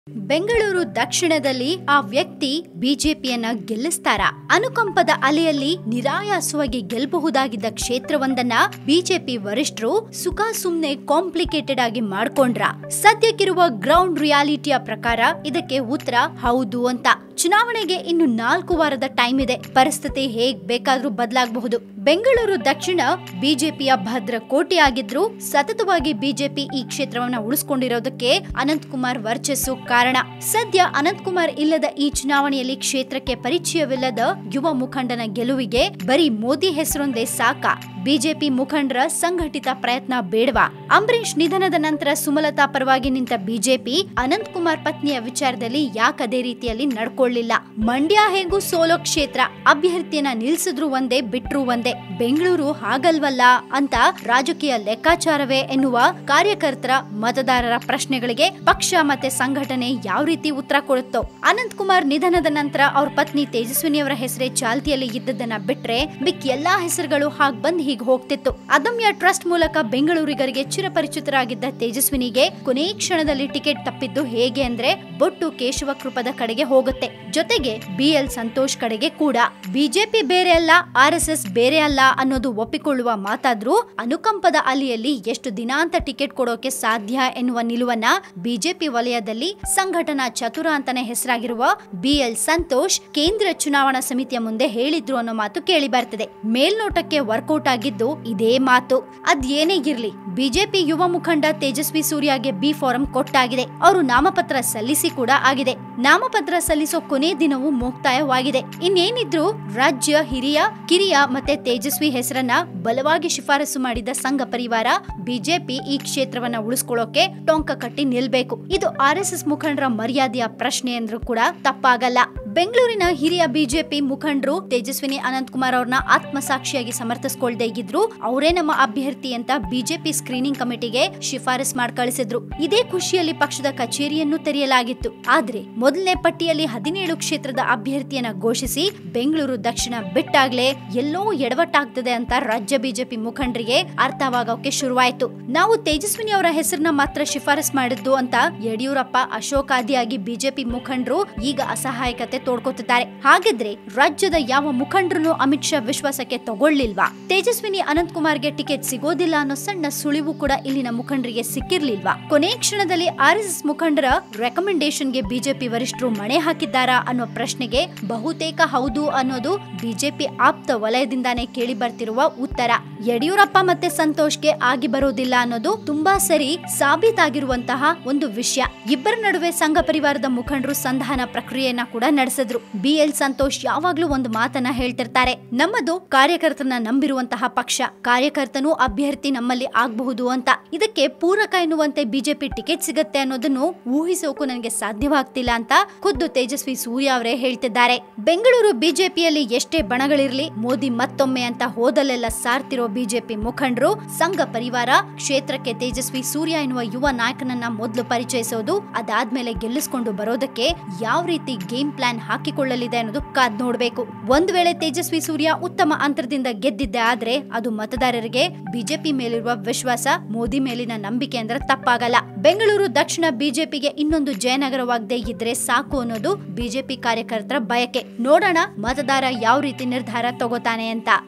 ಬೆಂಗಳೂರು ದಕ್ಷಿಣದಲ್ಲಿ ಆ ವ್ಯಕ್ತಿ ಬಿಜೆಪಿಯನ್ನ ಗೆಲ್ಲಿಸ್ತಾರ ಅನುಕಂಪದ ಅಲೆಯಲ್ಲಿ ನಿರಾಯಾಸವಾಗಿ ಗೆಲ್ಲಬಹುದಾಗಿದ್ದ ಕ್ಷೇತ್ರವೊಂದನ್ನ ಬಿಜೆಪಿ ವರಿಷ್ಠರು ಸುಖ ಸುಮ್ನೆ ಕಾಂಪ್ಲಿಕೇಟೆಡ್ ಆಗಿ ಮಾಡ್ಕೊಂಡ್ರ ಸದ್ಯಕ್ಕಿರುವ ಗ್ರೌಂಡ್ ರಿಯಾಲಿಟಿಯ ಪ್ರಕಾರ ಇದಕ್ಕೆ ಉತ್ತರ ಹೌದು ಅಂತ ಚುನಾವಣೆಗೆ ಇನ್ನು ನಾಲ್ಕು ವಾರದ ಟೈಮ್ ಇದೆ ಪರಿಸ್ಥಿತಿ ಹೇಗ್ ಬೇಕಾದ್ರೂ ಬದಲಾಗಬಹುದು ಬೆಂಗಳೂರು ದಕ್ಷಿಣ ಬಿಜೆಪಿಯ ಭದ್ರ ಕೋಟೆಯಾಗಿದ್ರು ಸತತವಾಗಿ ಬಿಜೆಪಿ ಈ ಕ್ಷೇತ್ರವನ್ನ ಉಳಿಸ್ಕೊಂಡಿರೋದಕ್ಕೆ ಅನಂತ್ ಕುಮಾರ್ ವರ್ಚಸ್ಸು ಕಾರಣ ಸದ್ಯ ಅನಂತ್ ಕುಮಾರ್ ಇಲ್ಲದ ಈ ಚುನಾವಣೆಯಲ್ಲಿ ಕ್ಷೇತ್ರಕ್ಕೆ ಪರಿಚಯವಿಲ್ಲದ ಯುವ ಮುಖಂಡನ ಗೆಲುವಿಗೆ ಬರೀ ಮೋದಿ ಹೆಸರೊಂದೇ ಸಾಕ ಬಿಜೆಪಿ ಮುಖಂಡರ ಸಂಘಟಿತ ಪ್ರಯತ್ನ ಬೇಡವಾ ಅಂಬರೀಶ್ ನಿಧನದ ನಂತರ ಸುಮಲತಾ ಪರವಾಗಿ ನಿಂತ ಬಿಜೆಪಿ ಅನಂತ್ ಕುಮಾರ್ ಪತ್ನಿಯ ವಿಚಾರದಲ್ಲಿ ಯಾಕದೇ ರೀತಿಯಲ್ಲಿ ನಡ್ಕೊಳ್ಳಿಲ್ಲ ಮಂಡ್ಯ ಹೇಗೂ ಸೋಲೋ ಕ್ಷೇತ್ರ ಅಭ್ಯರ್ಥಿಯನ್ನ ನಿಲ್ಸಿದ್ರು ಒಂದೇ ಬಿಟ್ರು ಒಂದೇ ಬೆಂಗಳೂರು ಹಾಗಲ್ವಲ್ಲ ಅಂತ ರಾಜಕೀಯ ಲೆಕ್ಕಾಚಾರವೇ ಎನ್ನುವ ಕಾರ್ಯಕರ್ತರ ಮತದಾರರ ಪ್ರಶ್ನೆಗಳಿಗೆ ಪಕ್ಷ ಮತ್ತೆ ಸಂಘಟನೆ ಯಾವ ರೀತಿ ಉತ್ತರ ಕೊಡುತ್ತೋ ಅನಂತ್ ಕುಮಾರ್ ನಿಧನದ ನಂತರ ಅವ್ರ ಪತ್ನಿ ತೇಜಸ್ವಿನಿಯವರ ಹೆಸರೇ ಚಾಲ್ತಿಯಲ್ಲಿ ಇದ್ದದನ್ನ ಬಿಟ್ರೆ ಮಿಕ್ ಎಲ್ಲಾ ಹೆಸರುಗಳು ಹಾಗ್ ಬಂದ್ ಹೀಗ್ ಹೋಗ್ತಿತ್ತು ಅದಮ್ಯ ಟ್ರಸ್ಟ್ ಮೂಲಕ ಬೆಂಗಳೂರಿಗರಿಗೆ ಚಿರಪರಿಚಿತರಾಗಿದ್ದ ತೇಜಸ್ವಿನಿಗೆ ಕೊನೆ ಕ್ಷಣದಲ್ಲಿ ಟಿಕೆಟ್ ತಪ್ಪಿದ್ದು ಹೇಗೆ ಅಂದ್ರೆ ಬೊಟ್ಟು ಕೇಶವ ಕೃಪದ ಕಡೆಗೆ ಹೋಗುತ್ತೆ ಜೊತೆಗೆ ಬಿಎಲ್ ಸಂತೋಷ್ ಕಡೆಗೆ ಕೂಡ ಬಿಜೆಪಿ ಬೇರೆ ಅಲ್ಲ ಆರ್ ಎಸ್ ಎಸ್ ಬೇರೆ ಅಲ್ಲ ಅನ್ನೋದು ಒಪ್ಪಿಕೊಳ್ಳುವ ಮಾತಾದ್ರೂ ಅನುಕಂಪದ ಅಲಿಯಲ್ಲಿ ಎಷ್ಟು ದಿನ ಅಂತ ಟಿಕೆಟ್ ಕೊಡೋಕೆ ಸಾಧ್ಯ ಎನ್ನುವ ನಿಲುವನ್ನ ಬಿಜೆಪಿ ವಲಯದಲ್ಲಿ ಸಂಘಟನಾ ಚತುರ ಅಂತಾನೆ ಹೆಸರಾಗಿರುವ ಬಿಎಲ್ ಸಂತೋಷ್ ಕೇಂದ್ರ ಚುನಾವಣಾ ಸಮಿತಿಯ ಮುಂದೆ ಹೇಳಿದ್ರು ಅನ್ನೋ ಮಾತು ಕೇಳಿ ಬರ್ತದೆ ಮೇಲ್ನೋಟಕ್ಕೆ ವರ್ಕೌಟ್ ಆಗಿದ್ದು ಇದೇ ಮಾತು ಅದೇನೇ ಇರ್ಲಿ ಬಿಜೆಪಿ ಯುವ ಮುಖಂಡ ತೇಜಸ್ವಿ ಸೂರ್ಯಗೆ ಬಿ ಫಾರಂ ಕೊಟ್ಟಾಗಿದೆ ಅವರು ನಾಮಪತ್ರ ಸಲ್ಲಿಸಿ ಕೂಡ ಆಗಿದೆ ನಾಮಪತ್ರ ಸಲ್ಲಿಸೋ ಕೊನೆ ದಿನವೂ ಮುಕ್ತಾಯವಾಗಿದೆ ಇನ್ನೇನಿದ್ರು ರಾಜ್ಯ ಹಿರಿಯ ಕಿರಿಯ ಮತ್ತೆ ತೇಜಸ್ವಿ ಹೆಸರನ್ನ ಬಲವಾಗಿ ಶಿಫಾರಸು ಮಾಡಿದ ಸಂಘ ಪರಿವಾರ ಬಿಜೆಪಿ ಈ ಕ್ಷೇತ್ರವನ್ನ ಉಳಿಸ್ಕೊಳ್ಳೋಕೆ ಟೊಂಕ ಕಟ್ಟಿ ನಿಲ್ಬೇಕು ಇದು ಆರ್ ಎಸ್ ಎಸ್ ಮುಖಂಡರ ಮರ್ಯಾದೆಯ ಪ್ರಶ್ನೆ ಅಂದ್ರೂ ಕೂಡ ತಪ್ಪಾಗಲ್ಲ ಬೆಂಗಳೂರಿನ ಹಿರಿಯ ಬಿಜೆಪಿ ಮುಖಂಡರು ತೇಜಸ್ವಿನಿ ಅನಂತ್ ಕುಮಾರ್ ಅವ್ರನ್ನ ಆತ್ಮಸಾಕ್ಷಿಯಾಗಿ ಸಮರ್ಥಿಸ್ಕೊಳ್ದೇ ಇದ್ರು ಅವರೇ ನಮ್ಮ ಅಭ್ಯರ್ಥಿ ಅಂತ ಬಿಜೆಪಿ ಸ್ಕ್ರೀನಿಂಗ್ ಕಮಿಟಿಗೆ ಶಿಫಾರಸ್ ಮಾಡಿ ಕಳಿಸಿದ್ರು ಇದೇ ಖುಷಿಯಲ್ಲಿ ಪಕ್ಷದ ಕಚೇರಿಯನ್ನು ತೆರೆಯಲಾಗಿತ್ತು ಆದ್ರೆ ಮೊದಲನೇ ಪಟ್ಟಿಯಲ್ಲಿ ಹದಿನೇಳು ಕ್ಷೇತ್ರದ ಅಭ್ಯರ್ಥಿಯನ್ನ ಘೋಷಿಸಿ ಬೆಂಗಳೂರು ದಕ್ಷಿಣ ಬಿಟ್ಟಾಗ್ಲೇ ಎಲ್ಲೋ ಎಡವಟ್ಟಾಗ್ತದೆ ಅಂತ ರಾಜ್ಯ ಬಿಜೆಪಿ ಮುಖಂಡರಿಗೆ ಅರ್ಥವಾಗೋಕೆ ಶುರುವಾಯ್ತು ನಾವು ತೇಜಸ್ವಿನಿ ಅವರ ಹೆಸರನ್ನ ಮಾತ್ರ ಶಿಫಾರಸ್ ಮಾಡಿದ್ದು ಅಂತ ಯಡಿಯೂರಪ್ಪ ಅಶೋಕಾದಿಯಾಗಿ ಬಿಜೆಪಿ ಮುಖಂಡರು ಈಗ ಅಸಹಾಯಕತೆ ತೋಡ್ಕೊತಿದ್ದಾರೆ ಹಾಗಿದ್ರೆ ರಾಜ್ಯದ ಯಾವ ಮುಖಂಡರು ಅಮಿತ್ ಶಾ ವಿಶ್ವಾಸಕ್ಕೆ ತಗೊಳ್ಳಿಲ್ವಾ ತೇಜಸ್ವಿನಿ ಅನಂತ್ ಕುಮಾರ್ಗೆ ಟಿಕೆಟ್ ಸಿಗೋದಿಲ್ಲ ಅನ್ನೋ ಸಣ್ಣ ಸುಳಿವು ಕೂಡ ಇಲ್ಲಿನ ಮುಖಂಡರಿಗೆ ಸಿಕ್ಕಿರ್ಲಿಲ್ವಾ ಕೊನೆ ಕ್ಷಣದಲ್ಲಿ ಆರ್ ಎಸ್ ಎಸ್ ಮುಖಂಡರ ರೆಕಮೆಂಡೇಶನ್ಗೆ ಬಿಜೆಪಿ ವರಿಷ್ಠರು ಮಣೆ ಹಾಕಿದ್ದಾರಾ ಅನ್ನೋ ಪ್ರಶ್ನೆಗೆ ಬಹುತೇಕ ಹೌದು ಅನ್ನೋದು ಬಿಜೆಪಿ ಆಪ್ತ ವಲಯದಿಂದಾನೇ ಕೇಳಿ ಬರ್ತಿರುವ ಉತ್ತರ ಯಡಿಯೂರಪ್ಪ ಮತ್ತೆ ಸಂತೋಷ್ಗೆ ಆಗಿ ಬರೋದಿಲ್ಲ ಅನ್ನೋದು ತುಂಬಾ ಸರಿ ಸಾಬೀತಾಗಿರುವಂತಹ ಒಂದು ವಿಷಯ ಇಬ್ಬರ ನಡುವೆ ಸಂಘ ಪರಿವಾರದ ಮುಖಂಡರು ಸಂಧಾನ ಪ್ರಕ್ರಿಯೆಯನ್ನ ಕೂಡ ನಡೆಸಿದ್ರು ಬಿಎಲ್ ಸಂತೋಷ್ ಯಾವಾಗ್ಲೂ ಒಂದು ಮಾತನ್ನ ಹೇಳ್ತಿರ್ತಾರೆ ನಮ್ಮದು ಕಾರ್ಯಕರ್ತನ ನಂಬಿರುವಂತಹ ಪಕ್ಷ ಕಾರ್ಯಕರ್ತನು ಅಭ್ಯರ್ಥಿ ನಮ್ಮಲ್ಲಿ ಆಗಬಹುದು ಅಂತ ಇದಕ್ಕೆ ಪೂರಕ ಎನ್ನುವಂತೆ ಬಿಜೆಪಿ ಟಿಕೆಟ್ ಸಿಗತ್ತೆ ಅನ್ನೋದನ್ನು ಊಹಿಸೋಕು ನನಗೆ ಸಾಧ್ಯವಾಗ್ತಿಲ್ಲ ಅಂತ ಖುದ್ದು ತೇಜಸ್ವಿ ಸೂರ್ಯ ಅವರೇ ಹೇಳ್ತಿದ್ದಾರೆ ಬೆಂಗಳೂರು ಬಿಜೆಪಿಯಲ್ಲಿ ಎಷ್ಟೇ ಬಣಗಳಿರ್ಲಿ ಮೋದಿ ಮತ್ತೊಮ್ಮೆ ಅಂತ ಹೋದಲ್ಲೆಲ್ಲ ಸಾರ್ತಿರೋ ಬಿಜೆಪಿ ಮುಖಂಡರು ಸಂಘ ಪರಿವಾರ ಕ್ಷೇತ್ರಕ್ಕೆ ತೇಜಸ್ವಿ ಸೂರ್ಯ ಎನ್ನುವ ಯುವ ನಾಯಕನನ್ನ ಮೊದಲು ಪರಿಚಯಿಸೋದು ಅದಾದ್ಮೇಲೆ ಗೆಲ್ಲಿಸ್ಕೊಂಡು ಬರೋದಕ್ಕೆ ಯಾವ ರೀತಿ ಗೇಮ್ ಪ್ಲಾನ್ ಹಾಕಿಕೊಳ್ಳಲಿದೆ ಅನ್ನೋದು ಕಾದ್ ನೋಡ್ಬೇಕು ಒಂದ್ ವೇಳೆ ತೇಜಸ್ವಿ ಸೂರ್ಯ ಉತ್ತಮ ಅಂತರದಿಂದ ಗೆದ್ದಿದ್ದೆ ಆದ್ರೆ ಅದು ಮತದಾರರಿಗೆ ಬಿಜೆಪಿ ಮೇಲಿರುವ ವಿಶ್ವಾಸ ಮೋದಿ ಮೇಲಿನ ನಂಬಿಕೆ ಅಂದ್ರೆ ತಪ್ಪಾಗಲ್ಲ ಬೆಂಗಳೂರು ದಕ್ಷಿಣ ಬಿಜೆಪಿಗೆ ಇನ್ನೊಂದು ಜಯನಗರವಾಗದೇ ಇದ್ರೆ ಸಾಕು ಅನ್ನೋದು ಬಿಜೆಪಿ ಕಾರ್ಯಕರ್ತರ ಬಯಕೆ ನೋಡೋಣ ಮತದಾರ ಯಾವ ರೀತಿ ನಿರ್ಧಾರ ತಗೋತಾನೆ ಅಂತ